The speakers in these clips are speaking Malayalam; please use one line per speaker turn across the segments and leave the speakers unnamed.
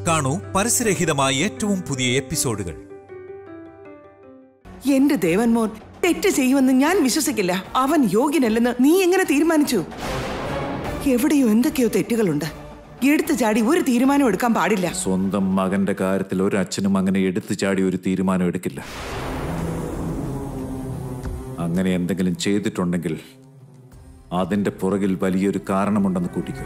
കാണൂ പരസ്യരഹിതമായ ഏറ്റവും പുതിയ എപ്പിസോഡുകൾ
എന്റെ ദേവൻ മോൻ തെറ്റ് ചെയ്യുമെന്ന് ഞാൻ വിശ്വസിക്കില്ല അവൻ യോഗ്യനല്ലെന്ന് നീ എങ്ങനെ തീരുമാനിച്ചു എവിടെയോ എന്തൊക്കെയോ തെറ്റുകളുണ്ട് എടുത്തു ചാടി ഒരു തീരുമാനം എടുക്കാൻ പാടില്ല
സ്വന്തം മകന്റെ കാര്യത്തിൽ ഒരു അച്ഛനും അങ്ങനെ എടുത്തു ചാടി ഒരു തീരുമാനം എടുക്കില്ല അങ്ങനെ എന്തെങ്കിലും ചെയ്തിട്ടുണ്ടെങ്കിൽ അതിന്റെ പുറകിൽ വലിയൊരു കാരണമുണ്ടെന്ന് കൂട്ടിക്കോ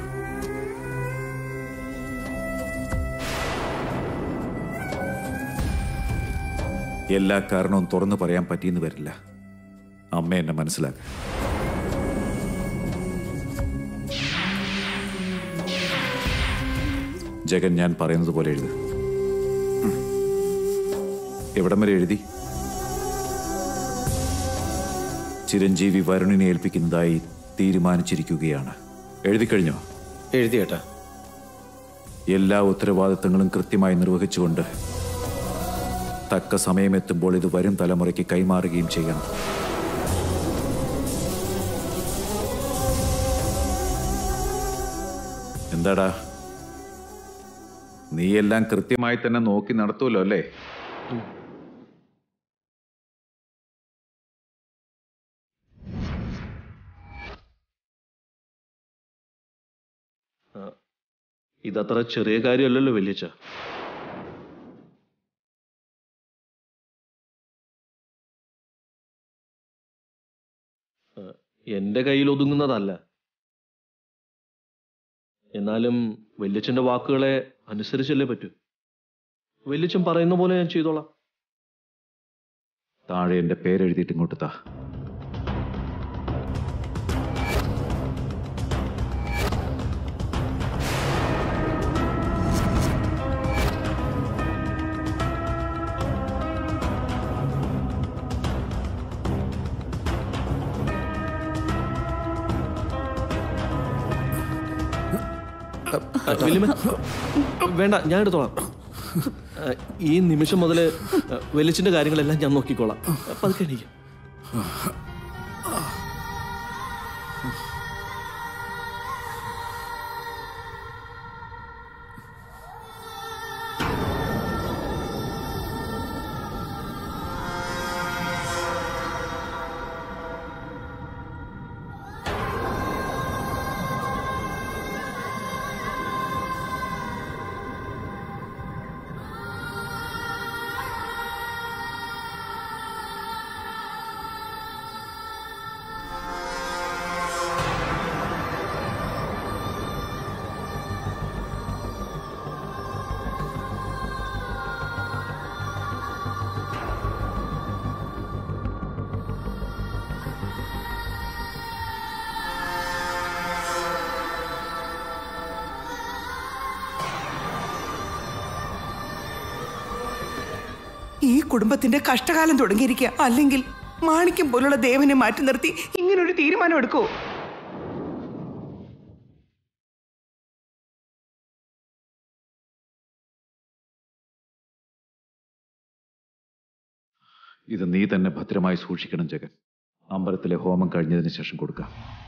എല്ലാ കാരണവും തുറന്നു പറയാൻ പറ്റിയെന്ന് വരില്ല അമ്മ എന്നെ മനസ്സിലാക്കുക ജഗൻ ഞാൻ പറയുന്നത് പോലെ എഴുത് എവിടം വരെ എഴുതി ചിരഞ്ജീവി വരുണിനെ ഏൽപ്പിക്കുന്നതായി തീരുമാനിച്ചിരിക്കുകയാണ് എഴുതി കഴിഞ്ഞോ
എഴുതിയേട്ടാ
എല്ലാ ഉത്തരവാദിത്തങ്ങളും കൃത്യമായി നിർവഹിച്ചുകൊണ്ട് തക്ക സമയമെത്തുമ്പോൾ ഇത് വരും തലമുറയ്ക്ക് കൈമാറുകയും ചെയ്യണം എന്താടാ നീ എല്ലാം കൃത്യമായി തന്നെ നോക്കി നടത്തുമല്ലോ അല്ലേ
ഇതത്ര ചെറിയ കാര്യമല്ലല്ലോ വല്യച്ഛ എന്റെ കയ്യിൽ ഒതുങ്ങുന്നതല്ല എന്നാലും വല്യച്ഛന്റെ വാക്കുകളെ അനുസരിച്ചല്ലേ പറ്റൂ വല്യച്ഛൻ പറയുന്ന പോലെ ഞാൻ ചെയ്തോളാം
താഴെ എന്റെ പേരെഴുതിയിട്ട് ഇങ്ങോട്ട് താ
ആ, വല്യമ്മ വേണ്ട ഞാൻ എടുത്തോളാം ആ, ഈ നിമിഷം മുതൽ വെളിച്ചിന്റെ കാര്യങ്ങളെല്ലാം ഞാൻ നോക്കിക്കോളാം പതുക്കെ എനിക്ക്
ഈ കുടുംബത്തിന്റെ കഷ്ടകാലം തുടങ്ങിയിരിക്കുക അല്ലെങ്കിൽ മാണിക്യം പോലുള്ള ദേവനെ മാറ്റി നിർത്തി ഇങ്ങനൊരു തീരുമാനം എടുക്കൂ
ഇത് നീ തന്നെ ഭദ്രമായി സൂക്ഷിക്കണം ജഗൻ അമ്പലത്തിലെ ഹോമം കഴിഞ്ഞതിന് ശേഷം കൊടുക്കാം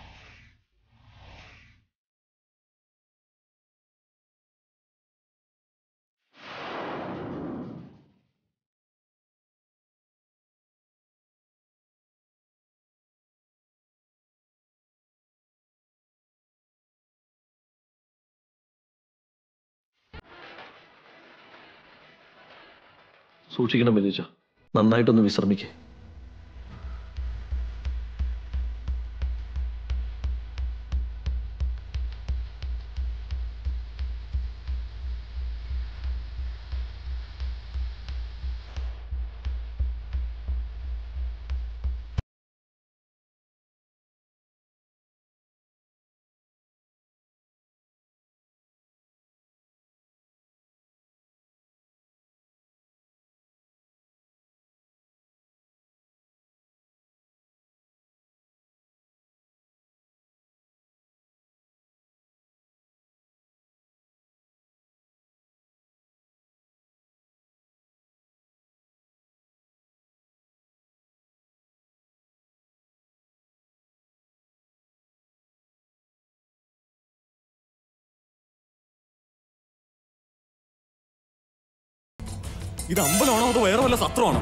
സൂക്ഷിക്കണം വലിയച്ഛ നന്നായിട്ടൊന്ന് വിശ്രമിക്കേ
ഇത് അമ്പലമാണോ അതോ വേറെ വല്ല സത്രമാണോ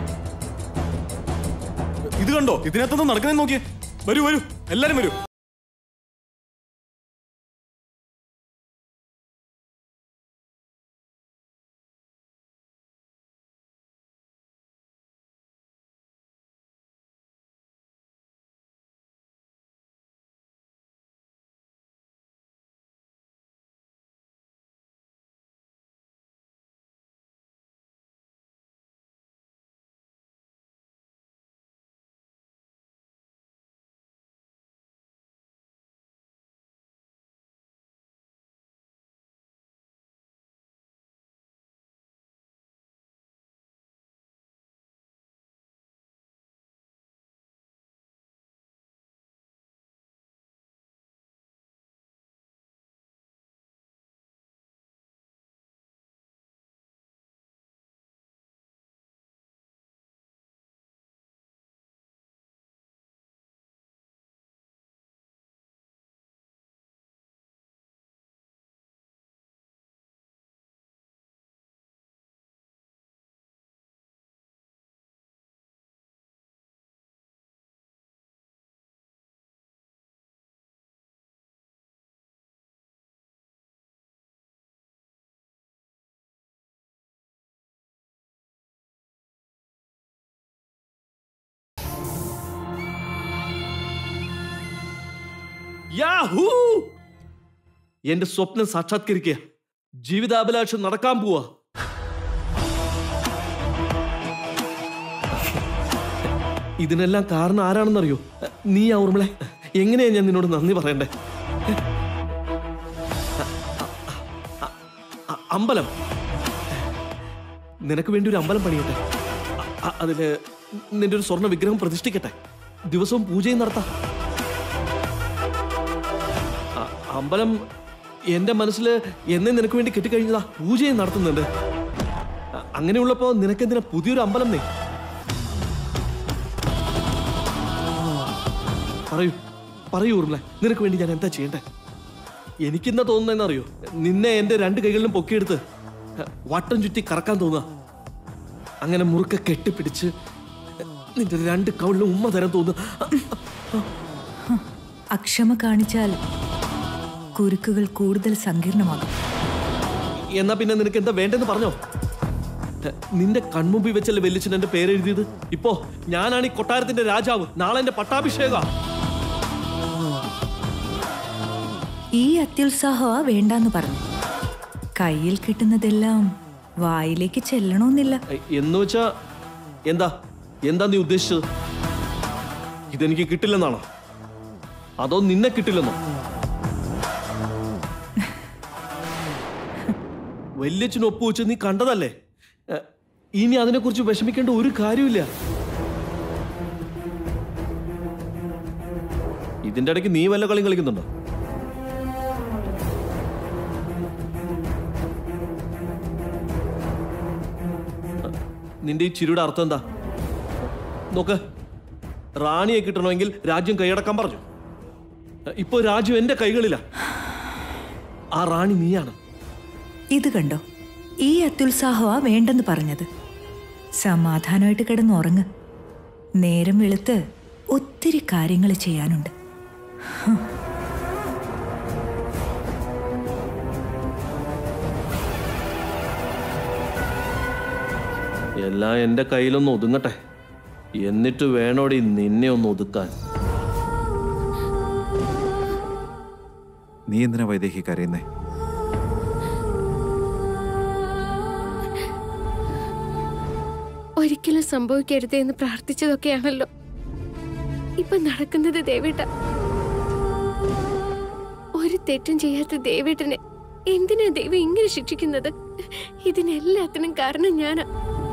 ഇത് കണ്ടോ ഇതിനകത്തൊന്നും നടക്കുന്നേ നോക്കിയേ വരൂ വരൂ എല്ലാരും വരൂ
യാഹൂ എന്റെ സ്വപ്നം സാക്ഷാത്കരിക്കുക ജീവിതാഭിലാഷം നടക്കാൻ പോവാ ഇതിനെല്ലാം കാരണം ആരാണെന്നറിയോ നീ ആ ഊർമിളെ എങ്ങനെയാ ഞാൻ നിന്നോട് നന്ദി പറയണ്ടേ അ- അ- അമ്പലം നിനക്ക് വേണ്ടി ഒരു അമ്പലം പണിയട്ടെ അ- അ- അതില് നിന്റെ ഒരു സ്വർണ്ണ വിഗ്രഹം പ്രതിഷ്ഠിക്കട്ടെ ദിവസവും പൂജയും നടത്താം അ- അമ്പലം എന്റെ മനസ്സിൽ എന്നെ നിനക്ക് വേണ്ടി കെട്ടിക്കഴിഞ്ഞതാ പൂജയും നടത്തുന്നുണ്ട് അ- അങ്ങനെയുള്ളപ്പോ നിനക്കെന്തിനാ പുതിയൊരു അമ്പലം നീ പറയൂ പറയൂ ഊർമിള നിനക്ക് വേണ്ടി ഞാൻ എന്താ ചെയ്യണ്ടേ എനിക്കെന്താ തോന്നുന്നതെന്നറിയോ നിന്നെ എന്റെ രണ്ട് കൈകളിലും പൊക്കിയെടുത്ത് വട്ടം ചുറ്റി കറക്കാൻ തോന്നുക അങ്ങനെ മുറുക്കെ കെട്ടിപ്പിടിച്ച് നിന്റെ രണ്ട് കവിളിലും ഉമ്മ തരാൻ തോന്നുക
അക്ഷമ കാണിച്ചാൽ കുരുക്കുകൾ കൂടുതൽ സങ്കീർണമാകും
എന്നാ പിന്നെ നിനക്ക് എന്താ വേണ്ടെന്ന് പറഞ്ഞോ നിന്റെ കൺമുമ്പിൽ വെച്ചല്ലേ വെല്ലിച്ചൻ എന്റെ പേരെഴുതിയത് ഇപ്പോ ഞാനാണ് ഈ കൊട്ടാരത്തിന്റെ രാജാവ് നാളെ എന്റെ പട്ടാഭിഷേക
ഈ അത്യുത്സാഹമാ വേണ്ടാന്ന് പറഞ്ഞു കയ്യിൽ കിട്ടുന്നതെല്ലാം വായിലേക്ക് ചെല്ലണമെന്നില്ല
എന്ന് വെച്ചാ എന്താ എന്താ നീ ഉദ്ദേശിച്ചത് ഇതെനിക്ക് കിട്ടില്ലെന്നാണോ അതോ നിന്നെ കിട്ടില്ലെന്നോ വല്യച്ഛന് ഒപ്പുവെച്ച് നീ കണ്ടതല്ലേ എ, ഇനി അതിനെക്കുറിച്ച് വിഷമിക്കേണ്ട ഒരു കാര്യമില്ല ഇതിന്റെ ഇടയ്ക്ക് നീ വല്ല കളിയും കളിക്കുന്നുണ്ടോ നിന്റെ ഈ ചിരിയുടെ അർത്ഥം എന്താ നോക്ക് റാണിയെ കിട്ടണമെങ്കിൽ രാജ്യം കൈയടക്കാൻ പറഞ്ഞു ഇപ്പൊ രാജ്യം എന്റെ കൈകളിലാ ആ റാണി നീയാണ്
ഇത് കണ്ടോ ഈ അത്യുത്സാഹമാ വേണ്ടെന്ന് പറഞ്ഞത് സമാധാനമായിട്ട് കിടന്നുറങ്ങ് നേരം വെളുത്ത് ഒത്തിരി കാര്യങ്ങൾ ചെയ്യാനുണ്ട്
എല്ലാം എന്റെ കയ്യിലൊന്ന് ഒതുങ്ങട്ടെ എന്നിട്ട് വേണോടി നിന്നെ ഒന്ന് ഒതുക്കാൻ
നീ എന്തിനാ വൈദേഹി കരയുന്നേ
ഒരിക്കലും സംഭവിക്കരുതേ എന്ന് പ്രാർത്ഥിച്ചതൊക്കെയാണല്ലോ ഇപ്പൊ നടക്കുന്നത് ദേവേട്ട ഒരു തെറ്റും ചെയ്യാത്ത ദേവേട്ടനെ എന്തിനാ ദൈവം ഇങ്ങനെ ശിക്ഷിക്കുന്നത് ഇതിനെല്ലാത്തിനും കാരണം ഞാനാ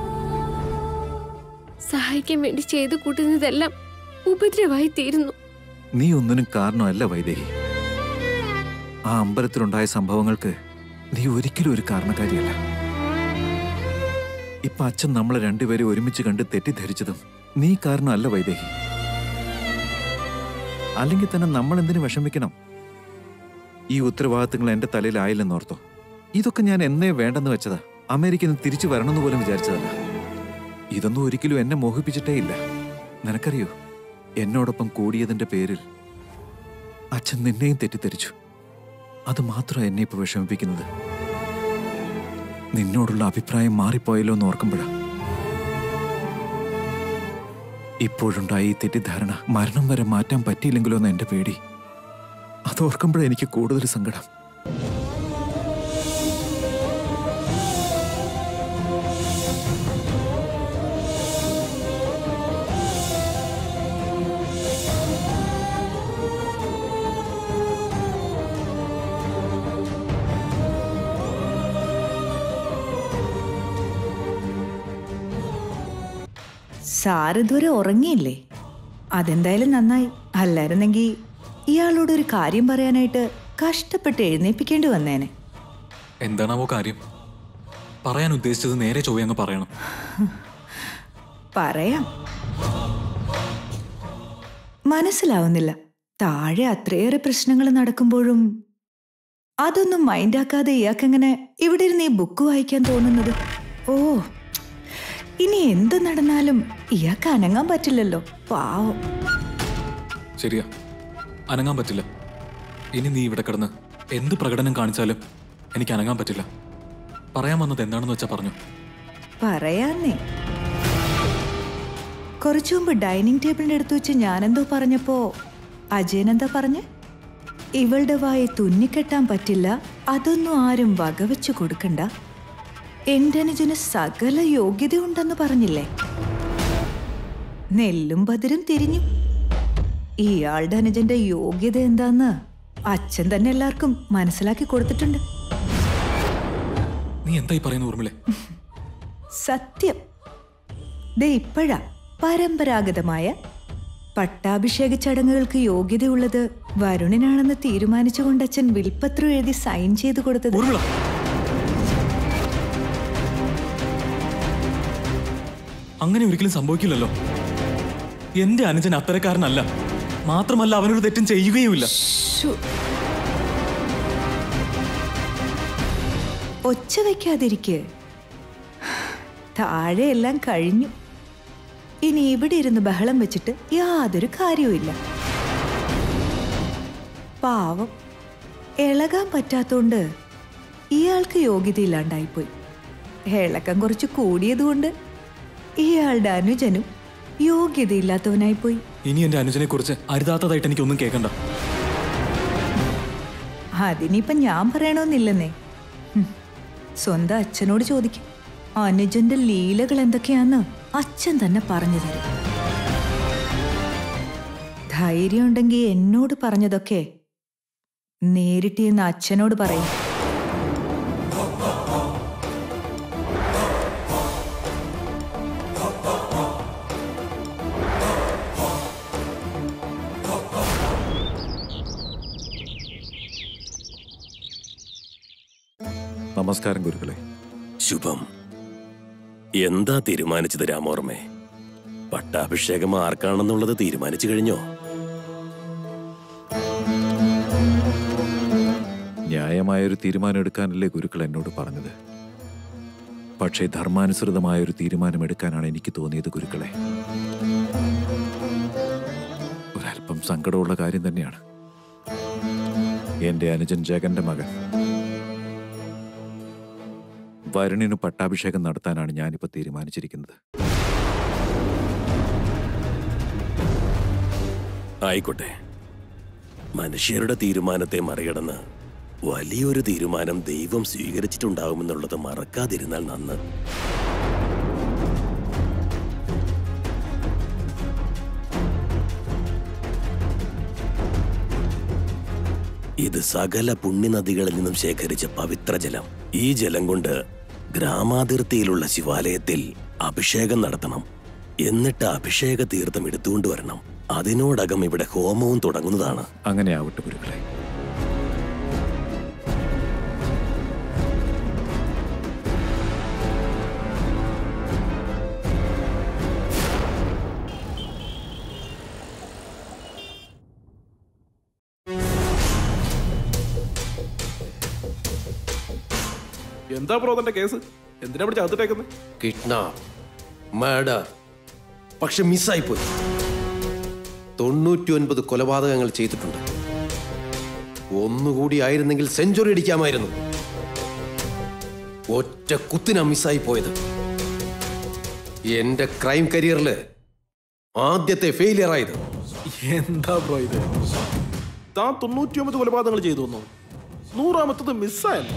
സഹായിക്കാൻ വേണ്ടി ചെയ്തു കൂട്ടുന്നതെല്ലാം ഉപദ്രവമായി തീരുന്നു
നീ ഒന്നിനും കാരണമല്ല വൈദേഹി ആ അമ്പലത്തിലുണ്ടായ സംഭവങ്ങൾക്ക് നീ ഒരിക്കലും ഒരു കാരണക്കാരിയല്ല ഇപ്പൊ അച്ഛൻ നമ്മളെ രണ്ടുപേരെ ഒരുമിച്ച് കണ്ട് തെറ്റിദ്ധരിച്ചതും നീ കാരണമല്ല വൈദേഹി അല്ലെങ്കിൽ തന്നെ നമ്മൾ എന്തിനു വിഷമിക്കണം ഈ ഉത്തരവാദിത്തങ്ങൾ എന്റെ തലയിലായില്ലെന്നോർത്തോ ഇതൊക്കെ ഞാൻ എന്നേ വേണ്ടെന്ന് വെച്ചതാ അമേരിക്കയിൽ നിന്ന് തിരിച്ചു വരണമെന്ന് പോലും വിചാരിച്ചതല്ല ഇതൊന്നും ഒരിക്കലും എന്നെ മോഹിപ്പിച്ചിട്ടേ ഇല്ല നിനക്കറിയോ എന്നോടൊപ്പം കൂടിയതിന്റെ പേരിൽ അച്ഛൻ നിന്നെയും തെറ്റിദ്ധരിച്ചു അത് മാത്രം എന്നെ ഇപ്പൊ വിഷമിപ്പിക്കുന്നത് നിന്നോടുള്ള അഭിപ്രായം മാറിപ്പോയല്ലോ എന്ന് ഓർക്കുമ്പോഴാ ഇപ്പോഴുണ്ടായ ഈ തെറ്റിദ്ധാരണ മരണം വരെ മാറ്റാൻ പറ്റിയില്ലെങ്കിലോ എന്ന് എന്റെ പേടി അത് ഓർക്കുമ്പോഴാ എനിക്ക് കൂടുതൽ സങ്കടം
സാർ ഇതുവരെ ഉറങ്ങിയില്ലേ അതെന്തായാലും നന്നായി അല്ലായിരുന്നെങ്കിൽ ഇയാളോട് ഒരു കാര്യം പറയാനായിട്ട് കഷ്ടപ്പെട്ട് എഴുന്നേൽപ്പിക്കേണ്ടി വന്നേനെ
എന്താണാവോ കാര്യം പറയാൻ ഉദ്ദേശിച്ചത് നേരെ ചൊവ്വ അങ്ങ് പറയണം
പറയാം മനസ്സിലാവുന്നില്ല താഴെ അത്രയേറെ പ്രശ്നങ്ങൾ നടക്കുമ്പോഴും അതൊന്നും മൈൻഡാക്കാതെ ഇയാൾക്കെങ്ങനെ ഇവിടെ ഇരുന്ന് ഈ ബുക്ക് വായിക്കാൻ തോന്നുന്നത് ഓ ഇനി എന്ത് നടന്നാലും ഇയാൾക്ക് അനങ്ങാൻ പറ്റില്ലല്ലോ പാവം
ശരിയാ അനങ്ങാൻ പറ്റില്ല ഇനി നീ ഇവിടെ കിടന്ന് എന്ത് പ്രകടനം കാണിച്ചാലും എനിക്ക് അനങ്ങാൻ പറ്റില്ല പറയാൻ വന്നത് എന്താണെന്ന് വെച്ചാ പറഞ്ഞു
പറയാന്നേ കുറച്ചു മുമ്പ് ഡൈനിങ് ടേബിളിന്റെ അടുത്ത് വെച്ച് ഞാനെന്തോ പറഞ്ഞപ്പോ അജയനെന്താ പറഞ്ഞ് ഇവളുടെ വായി തുന്നിക്കെട്ടാൻ പറ്റില്ല അതൊന്നും ആരും വകവെച്ചു കൊടുക്കണ്ട എന്റെ അനുജന് സകല യോഗ്യതയുണ്ടെന്ന് പറഞ്ഞില്ലേ നെല്ലും ബദിരും തിരിഞ്ഞു ഇയാളുടെ അനുജന്റെ യോഗ്യത എന്താന്ന് അച്ഛൻ തന്നെ എല്ലാവർക്കും മനസ്സിലാക്കി കൊടുത്തിട്ടുണ്ട്
നീ എന്തായി പറയുന്നു ഊർമിളെ
സത്യം ദേ ഇപ്പോഴാ പരമ്പരാഗതമായ പട്ടാഭിഷേക ചടങ്ങുകൾക്ക് യോഗ്യതയുള്ളത് വരുണിനാണെന്ന് തീരുമാനിച്ചുകൊണ്ട് അച്ഛൻ വിൽപ്പത്രം എഴുതി സൈൻ ചെയ്ത് കൊടുത്തത്
ഊർമിള അങ്ങനെ ഒരിക്കലും സംഭവിക്കില്ലല്ലോ എന്റെ അനുജൻ അത്തരക്കാരനല്ല മാത്രമല്ല അവനൊരു തെറ്റും ചെയ്യുകയുമില്ല
ശ്ശോ. ഒച്ച വയ്ക്കാതിരിക്കെ താഴെ എല്ലാം കഴിഞ്ഞു ഇനി ഇവിടെ ഇരുന്ന് ബഹളം വെച്ചിട്ട് യാതൊരു കാര്യവുമില്ല പാവം ഇളകാൻ പറ്റാത്തോണ്ട് ഇയാൾക്ക് യോഗ്യതയില്ലാണ്ടായിപ്പോയി ഇളക്കം കുറച്ച് കൂടിയതുകൊണ്ട് ഇയാളുടെ അനുജനും യോഗ്യതയില്ലാത്തവനായിപ്പോയി
ഇനി എന്റെ അനുജനെ കുറിച്ച് അരുതാത്തതായിട്ട് എനിക്കൊന്നും കേൾക്കണ്ട
അതിനിപ്പം ഞാൻ പറയണമെന്നില്ലെന്നേ ഹും. സ്വന്തം അച്ഛനോട് ചോദിക്കും അനുജന്റെ ലീലകൾ എന്തൊക്കെയാന്ന് അച്ഛൻ തന്നെ പറഞ്ഞു തരും ധൈര്യം ഉണ്ടെങ്കിൽ എന്നോട് പറഞ്ഞതൊക്കെ നേരിട്ട് എന്ന് അച്ഛനോട് പറയും
നമസ്കാരം ഗുരുക്കളെ
ശുഭം എന്താ തീരുമാനിച്ചത് രാമോർമ്മേ പട്ടാഭിഷേകം ആർക്കാണെന്നുള്ളത് തീരുമാനിച്ചു കഴിഞ്ഞോ
ന്യായമായൊരു തീരുമാനം എടുക്കാനല്ലേ ഗുരുക്കൾ എന്നോട് പറഞ്ഞത് പക്ഷേ ധർമാനുസൃതമായ ഒരു തീരുമാനം എടുക്കാനാണ് എനിക്ക് തോന്നിയത് ഗുരുക്കളെ ഒരല്പം സങ്കടമുള്ള കാര്യം തന്നെയാണ് എന്റെ അനുജൻ ജഗന്റെ മകൻ വരുണിന് പട്ടാഭിഷേകം നടത്താനാണ് ഞാനിപ്പോ തീരുമാനിച്ചിരിക്കുന്നത്
ആയിക്കോട്ടെ മനുഷ്യരുടെ തീരുമാനത്തെ മറികടന്ന് വലിയൊരു തീരുമാനം ദൈവം സ്വീകരിച്ചിട്ടുണ്ടാകുമെന്നുള്ളത് മറക്കാതിരുന്നാൽ നന്ന് ഇത് സകല പുണ്യനദികളിൽ നിന്നും ശേഖരിച്ച പവിത്ര ജലം ഈ ജലം കൊണ്ട് ഗ്രാമാതിർത്തിയിലുള്ള ശിവാലയത്തിൽ അഭിഷേകം നടത്തണം എന്നിട്ട് അഭിഷേക തീർത്ഥം എടുത്തുകൊണ്ടുവരണം അതിനോടകം ഇവിടെ ഹോമവും തുടങ്ങുന്നതാണ്
അങ്ങനെ ആവട്ടെ ഗുരുക്കളെ
എന്താ ബ്രോ തന്റെ കേസ് എന്തിനാ പിടിച്ച് അകത്തിട്ടേക്കുന്നത്
കിഡ്നാപ്പ്
മർഡർ പക്ഷെ മിസ്സായിപ്പോയി തൊണ്ണൂറ്റി ഒൻപത് കൊലപാതകങ്ങൾ ചെയ്തിട്ടുണ്ട് ഒന്നുകൂടി ആയിരുന്നെങ്കിൽ സെഞ്ചുറി അടിക്കാമായിരുന്നു ഒറ്റ കുത്തിനാ മിസ്സായി പോയത് എന്റെ ക്രൈം കരിയറിൽ ആദ്യത്തെ ഫെയിലിയർ ആയത്
എന്താ ബ്രോ ഇത് താൻ തൊണ്ണൂറ്റി ഒമ്പത് കൊലപാതകങ്ങൾ ചെയ്തു വന്നു നൂറാമത്തത് മിസ്സായല്ലോ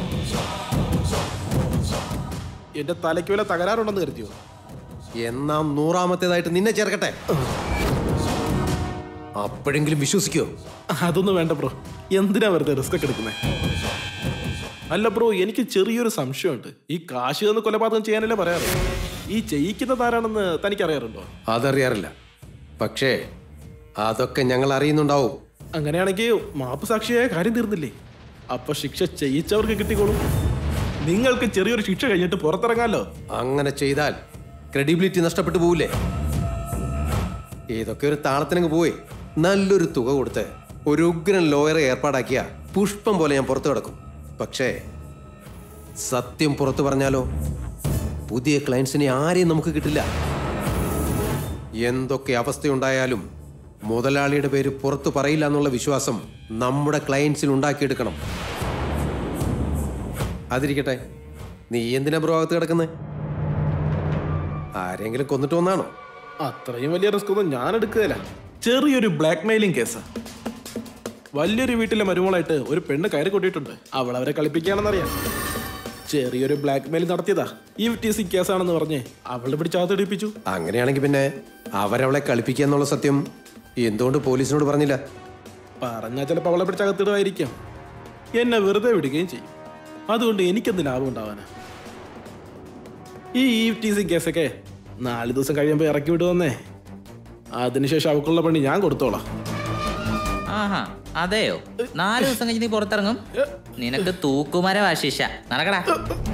എന്റെ തലയ്ക്ക് വല്ല തകരാറുണ്ടെന്ന് കരുതിയോ
എന്നാ നൂറാമത്തേതായിട്ട് നിന്നെ ചേർക്കട്ടെ അപ്പോഴെങ്കിലും വിശ്വസിക്കോ
അതൊന്നും വേണ്ട ബ്രോ എന്തിനാ വെറുതെ റിസ്ക് ഒക്കെ എടുക്കുന്നത് അല്ല ബ്രോ എനിക്ക് ചെറിയൊരു സംശയമുണ്ട് ഈ കാശ് തന്ന് കൊലപാതകം ചെയ്യാനല്ലേ പറയാറ് ഈ ചെയ്യിക്കുന്നത് ആരാണെന്ന് തനിക്ക് അറിയാറുണ്ടോ
അതറിയാറില്ല പക്ഷേ അതൊക്കെ ഞങ്ങൾ അറിയുന്നുണ്ടാവും
അങ്ങനെയാണെങ്കിൽ മാപ്പ് സാക്ഷിയായ കാര്യം തീർന്നില്ലേ അപ്പൊ ശിക്ഷ ചെയ്യിച്ചവർക്ക് കിട്ടിക്കോളും നിങ്ങൾക്ക് ചെറിയൊരു ശിക്ഷ കഴിഞ്ഞിട്ട് പുറത്തിറങ്ങാലോ
അങ്ങനെ ചെയ്താൽ ക്രെഡിബിലിറ്റി നഷ്ടപ്പെട്ടു പോവില്ലേ ഇതൊക്കെ ഒരു താളത്തിനങ്ങ് പോയി നല്ലൊരു തുക കൊടുത്ത് ഒരു ഉഗ്രൻ ലോയറെ ഏർപ്പാടാക്കിയ പുഷ്പം പോലെ ഞാൻ പുറത്തു കിടക്കും പക്ഷേ സത്യം പുറത്തു പറഞ്ഞാലോ പുതിയ ക്ലയൻസിനെ ആരെയും നമുക്ക് കിട്ടില്ല എന്തൊക്കെ അവസ്ഥയുണ്ടായാലും മുതലാളിയുടെ പേര് പുറത്തു പറയില്ല എന്നുള്ള വിശ്വാസം നമ്മുടെ ക്ലയൻസിൽ ഉണ്ടാക്കിയെടുക്കണം അതിരിക്കട്ടെ നീ എന്തിനാ ബ്രോ അകത്ത് കിടക്കുന്നത് ആരെങ്കിലും കൊന്നിട്ട് വന്നാണോ
അത്രയും വലിയ റിസ്ക് ഒന്നും ഞാൻ എടുക്കുകയില്ല ചെറിയൊരു ബ്ലാക്ക് മെയിലിംഗ് കേസാ വലിയൊരു വീട്ടിലെ മരുമോളായിട്ട് ഒരു പെണ്ണ് കയറി കൊട്ടിയിട്ടുണ്ട് അവൾ അവരെ കളിപ്പിക്കുകയാണെന്നറിയാം ചെറിയൊരു ബ്ലാക്ക് മെയിൽ നടത്തിയതാ ഈ ടി സി കേസാണെന്ന് പറഞ്ഞ് അവളെ പിടിച്ച് അകത്തിടിപ്പിച്ചു
അങ്ങനെയാണെങ്കിൽ പിന്നെ അവരവളെ കളിപ്പിക്കുക എന്നുള്ള സത്യം എന്തുകൊണ്ട് പോലീസിനോട് പറഞ്ഞില്ല
പറഞ്ഞാൽ ചിലപ്പോൾ അവളെ പിടിച്ച് അകത്തിടുമായിരിക്കാം എന്നെ വെറുതെ വിടുകയും ചെയ്യും അതുകൊണ്ട് എനിക്കെന്ത് ലാഭം ഉണ്ടാവാനാ ഈ ഇ ടി സി കേസൊക്കെ നാല് ദിവസം കഴിയുമ്പോൾ ഇറക്കി വിടുവന്നേ അതിനുശേഷം അവക്കുള്ള പണി ഞാൻ കൊടുത്തോളാം
ആഹാ അതെയോ നാല് ദിവസം കഴിഞ്ഞ് നീ പുറത്തിറങ്ങും നിനക്ക് തൂക്കുമര വാശിഷ നടക്കടാ